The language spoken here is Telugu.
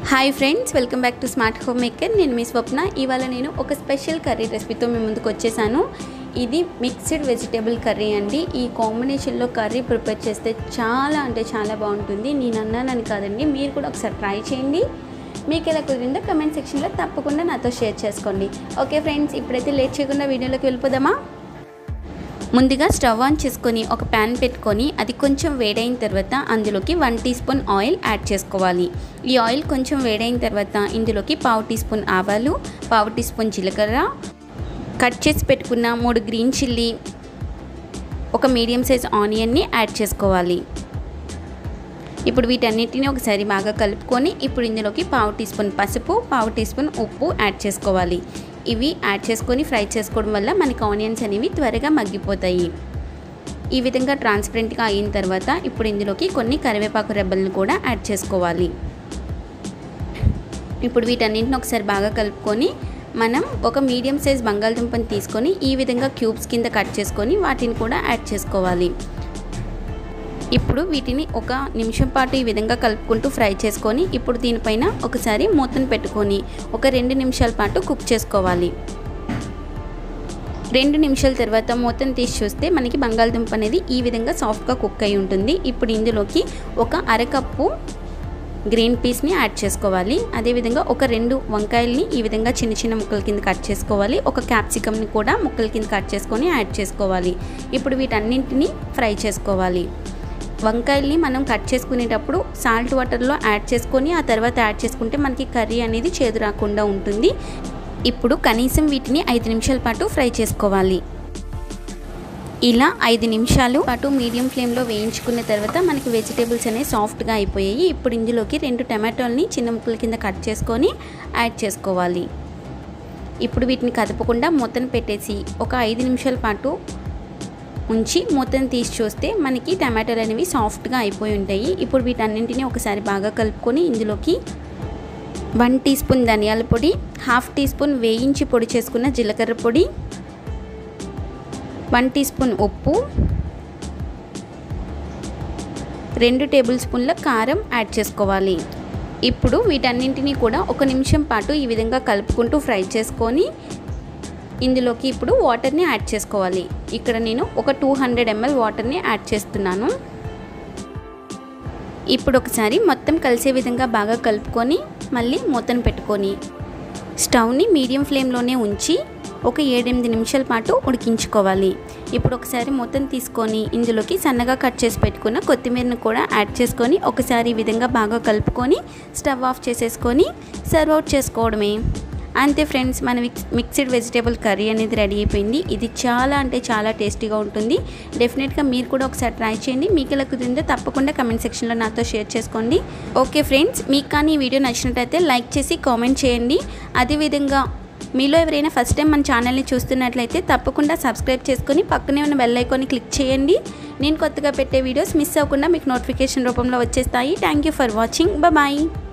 hi friends welcome back to smart home maker నేను మీ స్వప్న ఇవాళ నేను ఒక స్పెషల్ కర్రీ రెసిపీతో మీ ముందుకు వచ్చేసాను ఇది మిక్స్డ్ వెజిటేబుల్ కర్రీ అండి ఈ కాంబినేషన్లో కర్రీ ప్రిపేర్ చేస్తే చాలా అంటే చాలా బాగుంటుంది నేను అన్నానని కాదండి మీరు కూడా ఒకసారి ట్రై చేయండి మీకు ఎలా కుదిరిందో కమెంట్ సెక్షన్లో తప్పకుండా నాతో షేర్ చేసుకోండి ఓకే ఫ్రెండ్స్ ఇప్పుడైతే లేట్ చేయకుండా వీడియోలోకి వెళ్ళిపోదామా ముందుగా స్టవ్ ఆన్ చేసుకొని ఒక ప్యాన్ పెట్టుకొని అది కొంచెం వేడైన తర్వాత అందులోకి one teaspoon oil add చేసుకోవాలి ఈ ఆయిల్ కొంచెం వేడైన తర్వాత ఇందులోకి పావు టీ స్పూన్ ఆవాలు పావు టీ స్పూన్ జీలకర్ర కట్ చేసి పెట్టుకున్న మూడు గ్రీన్ చిల్లీ ఒక మీడియం సైజ్ ఆనియన్ని యాడ్ చేసుకోవాలి ఇప్పుడు వీటన్నిటిని ఒకసారి బాగా కలుపుకొని ఇప్పుడు ఇందులోకి పావు టీ స్పూన్ పసుపు పావు టీ స్పూన్ ఉప్పు యాడ్ చేసుకోవాలి ఇవి యాడ్ చేసుకొని ఫ్రై చేసుకోవడం వల్ల మనకి ఆనియన్స్ అనేవి త్వరగా మగ్గిపోతాయి ఈ విధంగా ట్రాన్స్పరెంట్గా అయిన తర్వాత ఇప్పుడు ఇందులోకి కొన్ని కరివేపాకు రెబ్బలను కూడా యాడ్ చేసుకోవాలి ఇప్పుడు వీటన్నింటిని ఒకసారి బాగా కలుపుకొని మనం ఒక మీడియం సైజ్ బంగాళదుంపని తీసుకొని ఈ విధంగా క్యూబ్స్ కింద కట్ చేసుకొని వాటిని కూడా యాడ్ చేసుకోవాలి ఇప్పుడు వీటిని ఒక నిమిషం పాటు ఈ విధంగా కలుపుకుంటూ ఫ్రై చేసుకొని ఇప్పుడు దీనిపైన ఒకసారి మూతను పెట్టుకొని ఒక రెండు నిమిషాల పాటు కుక్ చేసుకోవాలి రెండు నిమిషాల తర్వాత మూతను తీసి చూస్తే మనకి బంగాళదుంప అనేది ఈ విధంగా సాఫ్ట్గా కుక్ అయి ఉంటుంది ఇప్పుడు ఇందులోకి ఒక అరకప్పు గ్రీన్ పీస్ని యాడ్ చేసుకోవాలి అదేవిధంగా ఒక రెండు వంకాయల్ని ఈ విధంగా చిన్న చిన్న ముక్కల కింద కట్ చేసుకోవాలి ఒక క్యాప్సికమ్ని కూడా ముక్కల కింద కట్ చేసుకొని యాడ్ చేసుకోవాలి ఇప్పుడు వీటన్నింటినీ ఫ్రై చేసుకోవాలి వంకాయల్ని మనం కట్ చేసుకునేటప్పుడు సాల్ట్ వాటర్లో యాడ్ చేసుకొని ఆ తర్వాత యాడ్ చేసుకుంటే మనకి కర్రీ అనేది చేదు రాకుండా ఉంటుంది ఇప్పుడు కనీసం వీటిని ఐదు నిమిషాల పాటు ఫ్రై చేసుకోవాలి ఇలా ఐదు నిమిషాలు పాటు మీడియం ఫ్లేమ్లో వేయించుకున్న తర్వాత మనకి వెజిటేబుల్స్ అనేవి సాఫ్ట్గా అయిపోయాయి ఇప్పుడు ఇందులోకి రెండు టమాటోల్ని చిన్న ముక్కల కింద కట్ చేసుకొని యాడ్ చేసుకోవాలి ఇప్పుడు వీటిని కదపకుండా మూతను పెట్టేసి ఒక ఐదు నిమిషాల పాటు ఉంచి మూతను తీసి చూస్తే మనకి టమాటాలు అనేవి సాఫ్ట్గా అయిపోయి ఉంటాయి ఇప్పుడు వీటన్నింటినీ ఒకసారి బాగా కలుపుకొని ఇందులోకి వన్ టీ స్పూన్ ధనియాల పొడి హాఫ్ టీ స్పూన్ వేయించి పొడి చేసుకున్న జీలకర్ర పొడి వన్ టీ స్పూన్ ఉప్పు రెండు టేబుల్ స్పూన్ల కారం యాడ్ చేసుకోవాలి ఇప్పుడు వీటన్నింటినీ కూడా ఒక నిమిషం పాటు ఈ విధంగా కలుపుకుంటూ ఫ్రై చేసుకొని ఇందులోకి ఇప్పుడు వాటర్ని యాడ్ చేసుకోవాలి ఇక్కడ నేను ఒక టూ హండ్రెడ్ ఎంఎల్ వాటర్ని యాడ్ చేస్తున్నాను ఇప్పుడు ఒకసారి మొత్తం కలిసే విధంగా బాగా కలుపుకొని మళ్ళీ మూతను పెట్టుకొని స్టవ్ని మీడియం ఫ్లేమ్లోనే ఉంచి ఒక ఏడెనిమిది నిమిషాల పాటు ఉడికించుకోవాలి ఇప్పుడు ఒకసారి మూతను తీసుకొని ఇందులోకి సన్నగా కట్ చేసి పెట్టుకున్న కొత్తిమీరను కూడా యాడ్ చేసుకొని ఒకసారి ఈ విధంగా బాగా కలుపుకొని స్టవ్ ఆఫ్ చేసేసుకొని సర్వ్ అవుట్ చేసుకోవడమే అంతే ఫ్రెండ్స్ మన మిక్స్ మిక్స్డ్ వెజిటేబుల్ కర్రీ అనేది రెడీ అయిపోయింది ఇది చాలా అంటే చాలా టేస్టీగా ఉంటుంది డెఫినెట్గా మీరు కూడా ఒకసారి ట్రై చేయండి మీకు ఎలా కుదిరిందో తప్పకుండా కమెంట్ సెక్షన్లో నాతో షేర్ చేసుకోండి ఓకే ఫ్రెండ్స్ మీకు కానీ ఈ వీడియో నచ్చినట్టయితే లైక్ చేసి కామెంట్ చేయండి అదేవిధంగా మీలో ఎవరైనా ఫస్ట్ టైం మన ఛానల్ని చూస్తున్నట్లయితే తప్పకుండా సబ్స్క్రైబ్ చేసుకొని పక్కనే ఉన్న బెల్ ఐకాన్ని క్లిక్ చేయండి నేను కొత్తగా పెట్టే వీడియోస్ మిస్ అవ్వకుండా మీకు నోటిఫికేషన్ రూపంలో వచ్చేస్తాయి thank you for watching bye